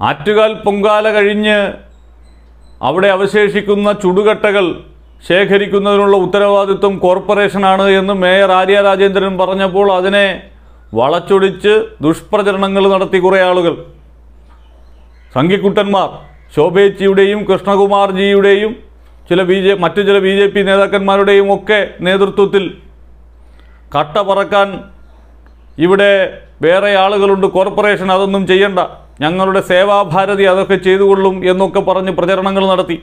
ആറ്റുകാൽ പൊങ്കാല കഴിഞ്ഞ് അവിടെ അവശേഷിക്കുന്ന ചുടുകട്ടകൾ ശേഖരിക്കുന്നതിനുള്ള ഉത്തരവാദിത്വം കോർപ്പറേഷനാണ് എന്ന് മേയർ ആര്യ രാജേന്ദ്രൻ പറഞ്ഞപ്പോൾ അതിനെ വളച്ചൊടിച്ച് ദുഷ്പ്രചരണങ്ങൾ നടത്തി കുറേ ആളുകൾ സംഘിക്കുട്ടന്മാർ ശോഭേച്ചിയുടെയും കൃഷ്ണകുമാർജിയുടെയും ചില ബി ജെ മറ്റു ചില ബി ജെ പി നേതാക്കന്മാരുടെയും ഒക്കെ നേതൃത്വത്തിൽ കട്ട പറക്കാൻ ഇവിടെ വേറെ ആളുകളുണ്ട് കോർപ്പറേഷൻ അതൊന്നും ചെയ്യണ്ട ഞങ്ങളുടെ സേവാഭാരതി അതൊക്കെ ചെയ്തുകൊള്ളും എന്നൊക്കെ പറഞ്ഞ് പ്രചരണങ്ങൾ നടത്തി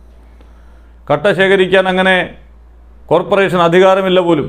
കട്ട ശേഖരിക്കാൻ അങ്ങനെ കോർപ്പറേഷൻ അധികാരമില്ല പോലും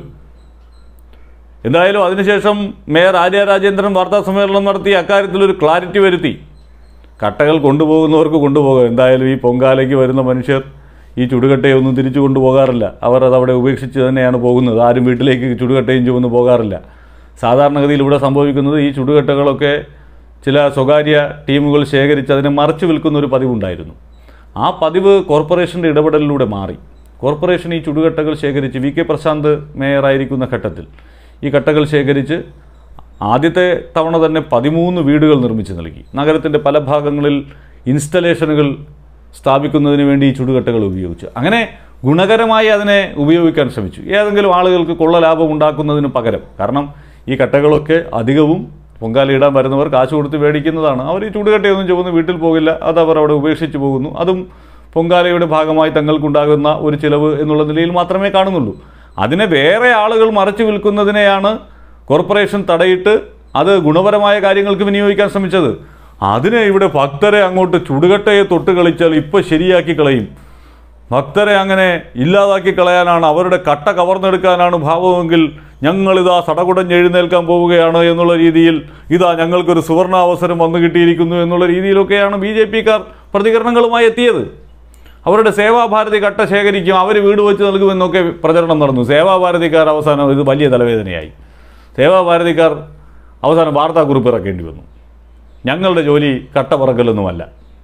എന്തായാലും അതിനുശേഷം മേയർ ആര്യ രാജേന്ദ്രൻ വാർത്താ സമ്മേളനം നടത്തി അക്കാര്യത്തിലൊരു ക്ലാരിറ്റി വരുത്തി കട്ടകൾ കൊണ്ടുപോകുന്നവർക്ക് കൊണ്ടുപോകാം എന്തായാലും ഈ പൊങ്കാലയ്ക്ക് വരുന്ന മനുഷ്യർ ഈ ചുടുകട്ടയൊന്നും തിരിച്ചു കൊണ്ടുപോകാറില്ല അവർ അത് അവിടെ ഉപേക്ഷിച്ച് തന്നെയാണ് പോകുന്നത് ആരും വീട്ടിലേക്ക് ചുടുകട്ടയും ചുമന്ന് പോകാറില്ല സാധാരണഗതിയിൽ ഇവിടെ സംഭവിക്കുന്നത് ഈ ചുടുകട്ടകളൊക്കെ ചില സ്വകാര്യ ടീമുകൾ ശേഖരിച്ച് അതിനെ മറച്ചു വിൽക്കുന്ന ഒരു പതിവുണ്ടായിരുന്നു ആ പതിവ് കോർപ്പറേഷൻ്റെ ഇടപെടലിലൂടെ മാറി കോർപ്പറേഷൻ ഈ ചുടുകട്ടകൾ ശേഖരിച്ച് വി കെ പ്രശാന്ത് മേയറായിരിക്കുന്ന ഘട്ടത്തിൽ ഈ കട്ടകൾ ശേഖരിച്ച് ആദ്യത്തെ തവണ തന്നെ പതിമൂന്ന് വീടുകൾ നിർമ്മിച്ച് നൽകി നഗരത്തിൻ്റെ പല ഭാഗങ്ങളിൽ ഇൻസ്റ്റലേഷനുകൾ സ്ഥാപിക്കുന്നതിന് വേണ്ടി ഈ ചുടുകട്ടകൾ ഉപയോഗിച്ചു അങ്ങനെ ഗുണകരമായി അതിനെ ഉപയോഗിക്കാൻ ശ്രമിച്ചു ഏതെങ്കിലും ആളുകൾക്ക് കൊള്ള ലാഭം ഉണ്ടാക്കുന്നതിന് പകരം കാരണം ഈ കട്ടകളൊക്കെ അധികവും പൊങ്കാലയിടാൻ വരുന്നവർ കാശ് കൊടുത്ത് മേടിക്കുന്നതാണ് അവർ ഈ ചുടുകട്ടയൊന്നും ചുവന്ന് വീട്ടിൽ പോകില്ല അത് അവർ അവിടെ ഉപേക്ഷിച്ച് പോകുന്നു അതും പൊങ്കാലയുടെ ഭാഗമായി തങ്ങൾക്കുണ്ടാകുന്ന ഒരു ചിലവ് എന്നുള്ള നിലയിൽ മാത്രമേ കാണുന്നുള്ളൂ അതിനെ വേറെ ആളുകൾ മറച്ചു വിൽക്കുന്നതിനെയാണ് കോർപ്പറേഷൻ തടയിട്ട് അത് ഗുണപരമായ കാര്യങ്ങൾക്ക് വിനിയോഗിക്കാൻ ശ്രമിച്ചത് അതിനെ ഇവിടെ ഭക്തരെ അങ്ങോട്ട് ചുടുകട്ടയെ തൊട്ട് കളിച്ചാൽ ഇപ്പം ശരിയാക്കി കളയും ഭക്തരെ അങ്ങനെ ഇല്ലാതാക്കി കളയാനാണ് അവരുടെ കട്ട കവർന്നെടുക്കാനാണ് ഭാവമെങ്കിൽ ഞങ്ങളിതാ സടകുടഞ്ഞ് എഴുന്നേൽക്കാൻ പോവുകയാണ് എന്നുള്ള രീതിയിൽ ഇതാ ഞങ്ങൾക്കൊരു സുവർണാവസരം വന്നു കിട്ടിയിരിക്കുന്നു എന്നുള്ള രീതിയിലൊക്കെയാണ് ബി ജെ പിക്കാർ പ്രതികരണങ്ങളുമായി എത്തിയത് അവരുടെ സേവാഭാരതി കട്ട ശേഖരിക്കും അവർ വീട് വെച്ച് നൽകുമെന്നൊക്കെ പ്രചരണം നടന്നു സേവാഭാരതിക്കാർ അവസാനം ഇത് വലിയ തലവേദനയായി സേവാഭാരതിക്കാർ അവസാനം വാർത്താക്കുറിപ്പ് ഇറക്കേണ്ടി വന്നു ഞങ്ങളുടെ ജോലി കട്ട പറക്കലൊന്നുമല്ല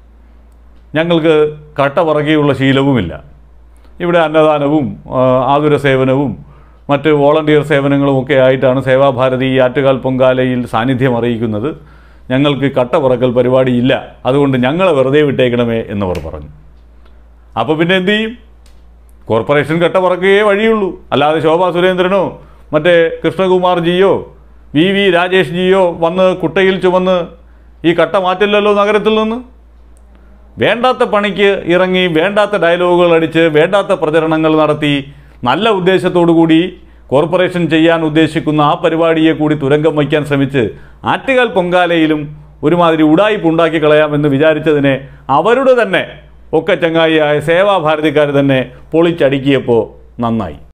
ഞങ്ങൾക്ക് കട്ട പറക്കിയുള്ള ശീലവുമില്ല ഇവിടെ അന്നദാനവും ആ, ആതുര സേവനവും മറ്റ് വോളണ്ടിയർ സേവനങ്ങളും ഒക്കെ ആയിട്ടാണ് സേവാഭാരതി ഈ ആറ്റുകാൽ പൊങ്കാലയിൽ സാന്നിധ്യം അറിയിക്കുന്നത് ഞങ്ങൾക്ക് കട്ട പറക്കൽ പരിപാടിയില്ല അതുകൊണ്ട് ഞങ്ങളെ വെറുതെ വിട്ടേക്കണമേ എന്നവർ പറഞ്ഞു അപ്പോൾ പിന്നെ എന്ത് ചെയ്യും കോർപ്പറേഷൻ കട്ട പറക്കുകയേ വഴിയുള്ളൂ അല്ലാതെ ശോഭാ സുരേന്ദ്രനോ മറ്റേ കൃഷ്ണകുമാർജിയോ വി വി രാജേഷ് ജിയോ വന്ന് കുട്ടയിൽ ചുമന്ന് ഈ കട്ട മാറ്റില്ലല്ലോ നഗരത്തിൽ നിന്ന് വേണ്ടാത്ത പണിക്ക് ഇറങ്ങി വേണ്ടാത്ത ഡയലോഗുകൾ അടിച്ച് വേണ്ടാത്ത പ്രചരണങ്ങൾ നടത്തി നല്ല ഉദ്ദേശത്തോടു കൂടി കോർപ്പറേഷൻ ചെയ്യാൻ ഉദ്ദേശിക്കുന്ന ആ പരിപാടിയെ കൂടി തുരങ്കം വയ്ക്കാൻ ശ്രമിച്ച് ആറ്റുകാൽ പൊങ്കാലയിലും ഒരുമാതിരി ഉടായിപ്പ് ഉണ്ടാക്കി കളയാമെന്ന് വിചാരിച്ചതിനെ അവരുടെ തന്നെ ഒക്കെ ചങ്ങായിയായ സേവാഭാരതിക്കാർ തന്നെ പൊളിച്ചടുക്കിയപ്പോൾ നന്നായി